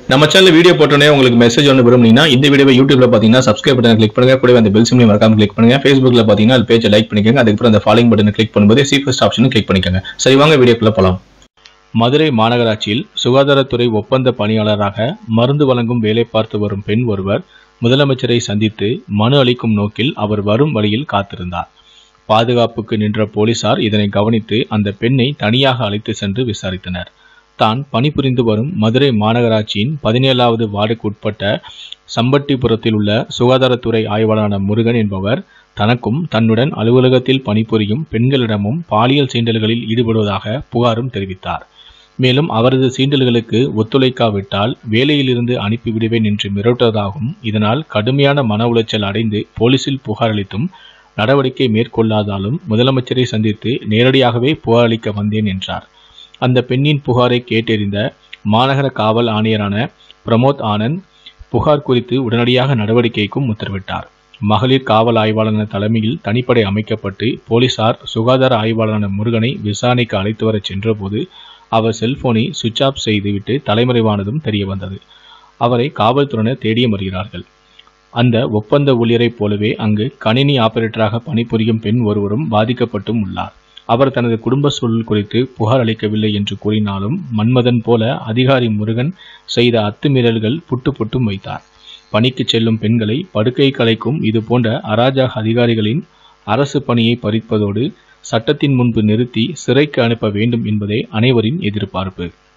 நம்ம channel video போட்டோன்னே உங்களுக்கு மெசேஜ் ஒன்று விரும்புனீங்கன்னா இந்த வீடியோவை யூடியூப்ல பார்த்தீங்கன்னா சப்ஸ்கிரைப் பட்டன் கிளிக் பண்ணுங்க கூடவே அந்த பெல் சிம்லையும் மறக்காம கிளிக் பண்ணுங்க ஃபேஸ்புக்ல பார்த்தீங்கன்னா அது பேஜை லைக் பண்ணிக்கோங்க அதுக்கப்புறம் அந்த ஃபாலோயிங் பட்டனை கிளிக் பண்ணும்போது சி ஃபர்ஸ்ட் ஆப்ஷனும் கிளிக் பண்ணிக்கோங்க சரி வாங்க வீடியோக்குள்ள போலாம் மதுரை மாநகராட்சியில் சுகாதாரத்துறை ஒப்பந்த பணியாளராக மருந்து வழங்கும் வேலை பார்த்து வரும் பெண் ஒருவர் முதலமைச்சரை சந்தித்து மனு அளிக்கும் நோக்கில் அவர் வரும் வழியில் காத்திருந்தார் பாதுகாப்புக்கு நின்ற போலீசார் இதனை கவனித்து அந்த பெண்ணை தனியாக அழைத்து சென்று விசாரித்தனர் தான் பணிபுரிந்து வரும் மதுரை மாநகராட்சியின் பதினேழாவது வார்டுக்குட்பட்ட சம்பட்டிபுரத்தில் உள்ள சுகாதாரத்துறை ஆய்வாளரான முருகன் என்பவர் தனக்கும் தன்னுடன் அலுவலகத்தில் பணிபுரியும் பெண்களிடமும் பாலியல் சீண்டல்களில் ஈடுபடுவதாக புகாரும் தெரிவித்தார் மேலும் அவரது சீண்டல்களுக்கு ஒத்துழைக்காவிட்டால் வேலையிலிருந்து அனுப்பிவிடுவேன் என்று மிரட்டுவதாகவும் இதனால் கடுமையான மன உளைச்சல் அடைந்து போலீசில் புகார் அளித்தும் நடவடிக்கை மேற்கொள்ளாதாலும் முதலமைச்சரை சந்தித்து நேரடியாகவே புகார் அளிக்க வந்தேன் என்றார் அந்த பெண்ணின் புகாரை கேட்டறிந்த மாநகர காவல் ஆணையரான பிரமோத் ஆனந்த் புகார் குறித்து உடனடியாக நடவடிக்கைக்கும் உத்தரவிட்டார் மகளிர் காவல் ஆய்வாளர் தலைமையில் தனிப்படை அமைக்கப்பட்டு போலீசார் சுகாதார ஆய்வாளரான முருகனை விசாரணைக்கு அழைத்து வரச் சென்றபோது அவர் செல்போனை சுவிட்ச் ஆஃப் செய்துவிட்டு தலைமறைவானதும் தெரிய வந்தது அவரை காவல்துறையினர் தேடியும் வருகிறார்கள் அந்த ஒப்பந்த ஊழியரைப் போலவே அங்கு கணினி ஆபரேட்டராக பணிபுரியும் பெண் ஒருவரும் பாதிக்கப்பட்டும் உள்ளார் அவர் தனது குடும்ப சூழல் குறித்து புகார் அளிக்கவில்லை என்று கூறினாலும் மன்மதன் போல அதிகாரி முருகன் செய்த அத்துமீறல்கள் புட்டு புட்டும் வைத்தார் பணிக்கு செல்லும் பெண்களை படுக்கை கலைக்கும் இது போன்ற அராஜக அதிகாரிகளின் அரசு பணியை பறிப்பதோடு சட்டத்தின் முன்பு நிறுத்தி சிறைக்கு அனுப்ப வேண்டும் என்பதே அனைவரின் எதிர்பார்ப்பு